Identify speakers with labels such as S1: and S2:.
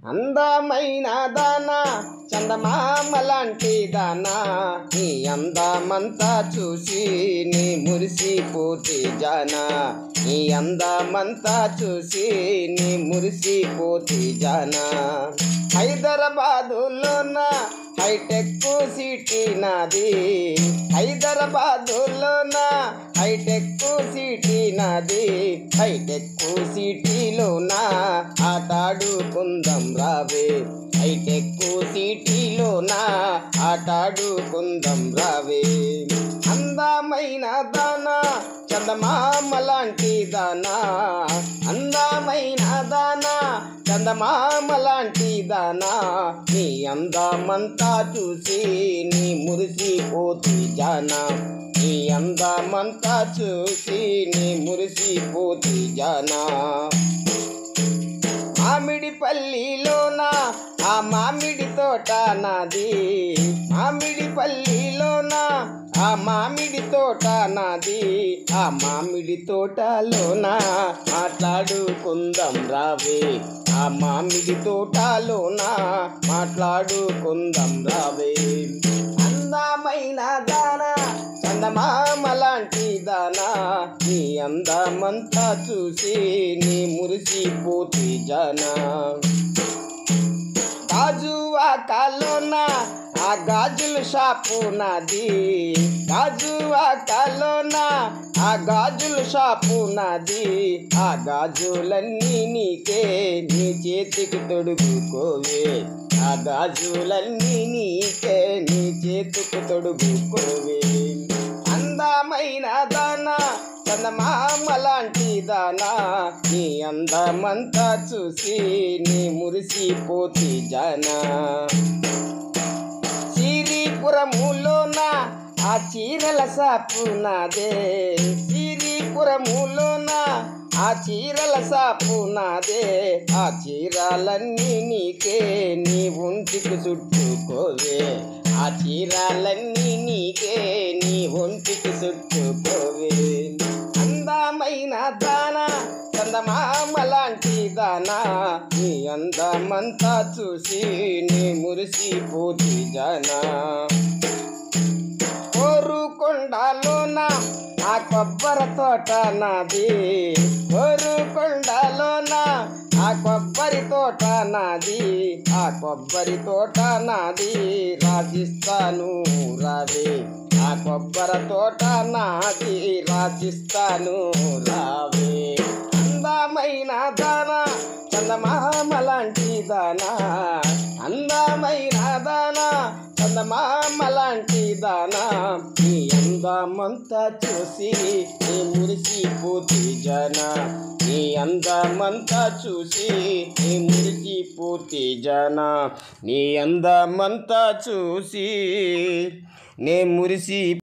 S1: అందమైన దానా చందమామ లాంటి దానా నీ అందమంతా చూసి నీ మురిసిపోతే జానా నీ అందమంతా చూసి నీ మురిసిపోతే జానా హైదరాబాదులోన హైటెక్ సిటీ నాది హైదరాబాదులోన హైటెక్ సిటీ నాది హైటెక్ సిటీలోన ఆటాడుకుందాం రావే హైటెక్ సిటీలోన ఆటాడుకుందాం రావే అందమైన దానా చందమామ లాంటి దానా అందమైన దానా చందమామ లాంటి దానా నీ అందమంతా చూసి నీ మురిసిపోతి జానా నీ అందమంతా చూసి నీ మురిసిపోతి జానా మామిడి పల్లిలోన ఆ మామిడి తోట నాది మామిడి పల్లిలోన ఆ మామిడి తోట నాది ఆ మామిడి తోటలోన మాట్లాడుకుందాం రావే ఆ మామిడి తోటలోన మాట్లాడుకుందాం రావే అందమైన దానా చందమామ లాంటి దానా నీ అందమంతా చూసి నీ మురిసిపోతి జానా గాజువా కాలోన ఆ గాజుల షాపు నాది గాజువా కాలోన ఆ గాజుల షాపు నాది ఆ గాజులన్నీ నీకే నీ చేతికి తొడుగుకోవే ఆ గాజులన్నీ నీకే నీ చేతికి తొడుగుకోవే అందమైన దానా చందమామ లాంటి దానా నీ అందమంతా చూసి నీ మురిసిపోతి జానా సిరిపురములోన ఆ చీరల సాపు నాదే సిరిపురములోన ఆ చీరల సాపు నాదే ఆ చీరలన్నీ నీకే నీ ఒంటికి చుట్టుకోవే ఆ చీరలన్నీ నీకే నీ ఒంటికి చుట్టుకోవే అందమైన దానా చందమామ లాంటి దానా నీ అందమంతా చూసి నీ మురిసిపోతి జానా కోరుకొండలోన ఆ కొబ్బరి తోట నాది కోరుకొండలోన ఆ కొబ్బరి తోట నాది ఆ కొబ్బరి తోట నాది రాజిస్తాను రావే ఆ కొబ్బరి తోట నాది రాజిస్తాను రావే అందమైన దానా చందమామ లాంటి దానా అందమైన దానా చందమామ లాంటి దానా నీ అందమంతా చూసి నీ మురిసిపోతి జనా నీ అందమంతా చూసి నీ మురిసిపోతి జనా నీ అందమంతా చూసి నే మురిసి